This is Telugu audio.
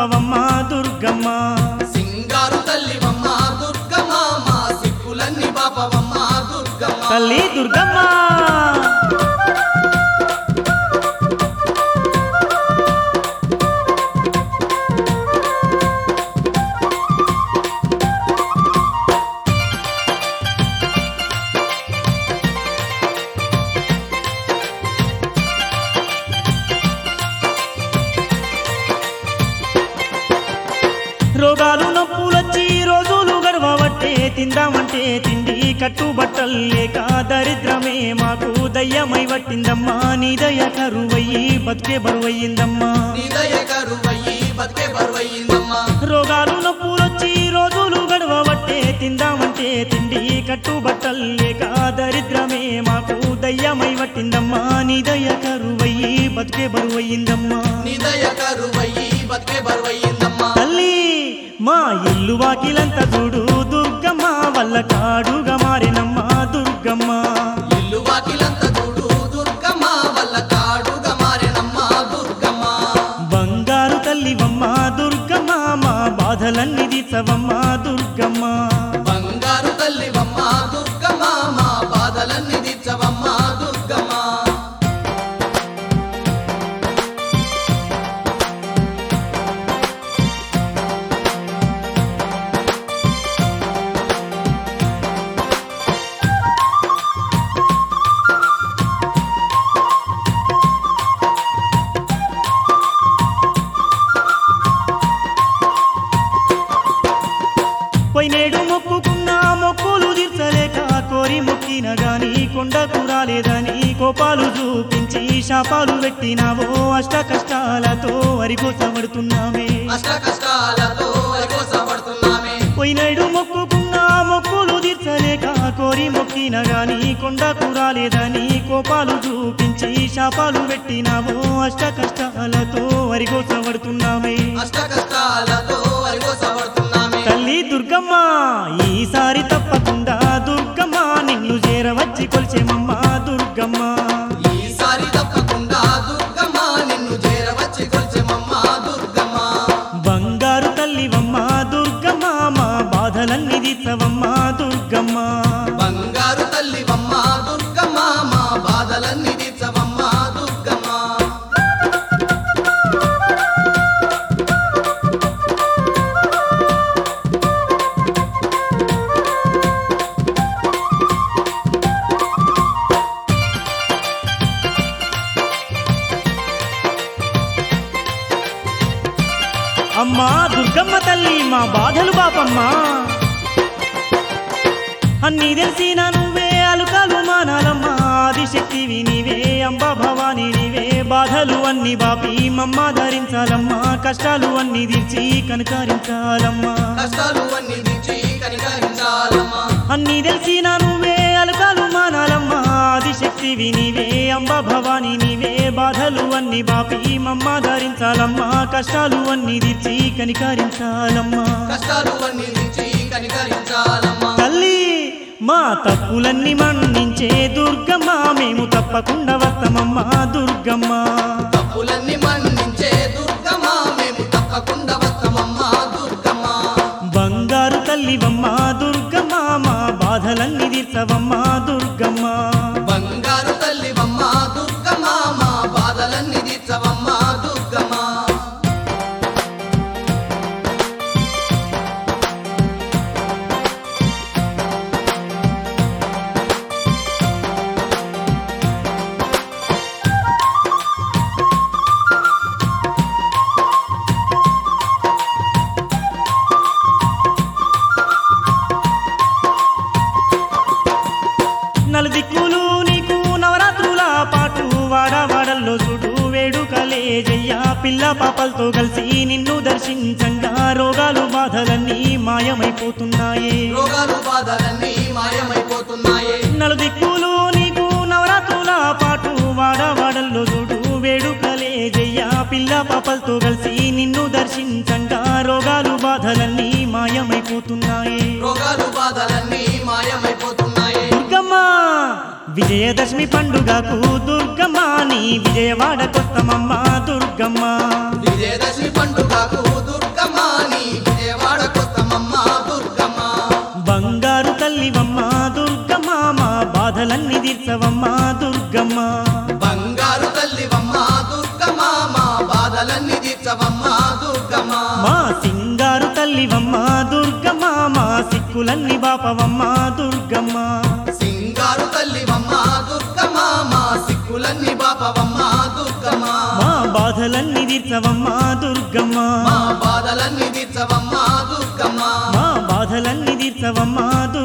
బాపవమ్మ దుర్గమ్మ సింగారు తల్లివమ్మ దుర్గమ్మ మా సిక్కులన్నీ బాపవమ్మ దుర్గమ్మ తల్లి దుర్గమ్మ రోగాలు నొప్పులొచ్చి రోజులు గడవబట్టే తిందామంటే తిండి కట్టుబట్టలు లేక దరిద్రమే మాకు దయ్యమై పట్టిందమ్మా నీ దయ కరువయ్యి బతికే బరువయ్యిందమ్మా నీ దయ కరువయ్యి బతికే బరువయ్యిందమ్మ రోగాలు నొప్పులొచ్చి రోజులు గడవబట్టే తిందామంటే తిండి కట్టుబట్టలు లేక దరిద్రమే మాకు దయ్యమై పట్టిందమ్మా నీ దయ కరువయ్యి బతికే బరువయ్యిందమ్మా నీ దయ కరువయ్యి బతికే బరువయ్యిందమ్మ తల్లి మా ఇల్లు వాకిలంతా చూడు దుర్గమ్మ వల్ల కాడుగా మారినమ్మ దుర్గమ్మ ఇల్లు వాకిలంత చూడు దుర్గమ్మ వల్ల కాడుగా మారినమ్మ దుర్గమ్మ బంగారు తల్లివమ్మ దుర్గమ్మ మా బాధలన్నీ తీర్చవమ్మ దుర్గమ్మ బంగారు తల్లివమ్మ దుర్గమ్మ మా బాధలన్నీ తీర్చవమ్మ దుర్గమ్మ పోయినేడు మొక్కుకున్న మొక్కులు తీర్చలేక కోరి మొక్కిన గాని కొండకు రాలేదని కోపాలు చూపించి శాపాలు పెట్టినావో అష్ట కష్టాలతో వరికోసబడుతున్నామే అష్ట కష్టాలతో వరికోసపడుతున్నామే పోయినాడు మొక్కుకున్న మొక్కులు తీర్చలేక కోరి మొక్కిన గాని కొండకు రాలేదని కోపాలు చూపించి శాపాలు పెట్టినావో అష్ట కష్టాలతో వరిగోసబడుతున్నామే అష్ట కష్టాలతో వరికోసపడుతున్నామే తల్లి దుర్గమ్మ ఈసారి తప్పకుండా దుర్గమ్మ నిన్ను చేరవచ్చి కొలిచేమమ్మ దుర్గమ్మ ఈసారి తప్పకుండా దుర్గమ్మ నిన్ను చేరవచ్చి కొల్చెమమ్మ దుర్గమ్మ బంగారు తల్లివమ్మ దుర్గమ్మ మా బాధలన్నీ తీర్చవమ్మ దుర్గమ్మ బంగారు తల్లివమ్మ దుర్గమ్మ మా బాధలన్నీ తీర్చవమ్మ దుర్గమ్మ అమ్మా దుర్గమ్మ తల్లి మా బాధలు బాపమ్మా అన్నీ తెలిసిన నువ్వే అలుకాలు మానాలమ్మా ఆదిశక్తివి నీవే అంబ భవాని నీవే బాధలు అన్ని బాపి మమ్మ ధరించాలమ్మా కష్టాలు అన్ని తీర్చి కనకరించాలమ్మా కష్టాలు అన్ని తీర్చి కనికరించాలమ్మా అన్నీ తెలిసిన నువ్వే అలుకాలు మానాలమ్మా ఆదిశక్తివి నీవే అంబ భవాని నీవే బాధలు అన్ని బాపి మమ్మ ధరించాలమ్మా కష్టాలు అన్ని తీర్చి కనికరించాలమ్మా కష్టాలు అన్ని తీర్చి కనికరించాలమ్మా తల్లి మా తప్పులన్నీ మన్నించే దుర్గమ్మ మేము తప్పకుండా వస్తామమ్మా దుర్గమ్మ తప్పులన్నీ మన్నించే దుర్గమ్మ మేము తప్పకుండా వస్తామమ్మా దుర్గమ్మ బంగారు తల్లివమ్మ దుర్గమ్మ మా బాధలన్నీ తీర్చవమ్మ దుర్గమ్మ బంగారు తల్లివమ్మ దుర్గమ్మ మా బాధలన్నీ తీర్చవమ్మ దుర్గమ్మ నలుదిక్కులు నీకు నవరాత్రుల పాటు వాడవాడల్లో చూడు వేడుకలే జయ్యా పిల్ల పాపలతో కలిసి నిన్ను దర్శించంగా రోగాలు బాధలన్నీ మాయమైపోతున్నాయే రోగాలు బాధలన్నీ మాయమైపోతున్నాయే నలుదిక్కులు నీకు నవరాత్రుల పాటు వాడవాడల్లో చూడు వేడుకలే జయ్యా పిల్ల పాపలతో కలిసి నిన్ను దర్శించంగా రోగాలు బాధలన్నీ మాయమైపోతున్నాయే రోగాలు బాధలన్నీ మాయమైపోతున్నాయే దుర్గమ్మ విజయదశమి పండుగకు దుర్గమ్మ నీ విజయవాడకొస్తమమ్మ దుర్గమ్మ విజయదశమి పండుగకు దుర్గమ్మ బాధలన్నీ తీర్చవమ్మ దుర్గమ్మ బంగారు తల్లివమ్మ దుర్గమ్మ మా బాధలన్నీ తీర్చవమ్మ దుర్గమ్మ మా సింగారు తల్లివమ్మ దుర్గమ్మ మా సిక్కులన్నీ బాపవమ్మ దుర్గమ్మ సింగారు తల్లివమ్మ దుర్గమ్మ మా సిక్కులన్నీ బాపవమ్మ దుర్గమ్మ మా బాధలన్నీ తీర్చవమ్మ దుర్గమ్మ మా బాధలన్నీ తీర్చవమ్మ దుర్గమ్మ మా బాధలన్నీ తీర్చవమ్మ దుర్గమ్మ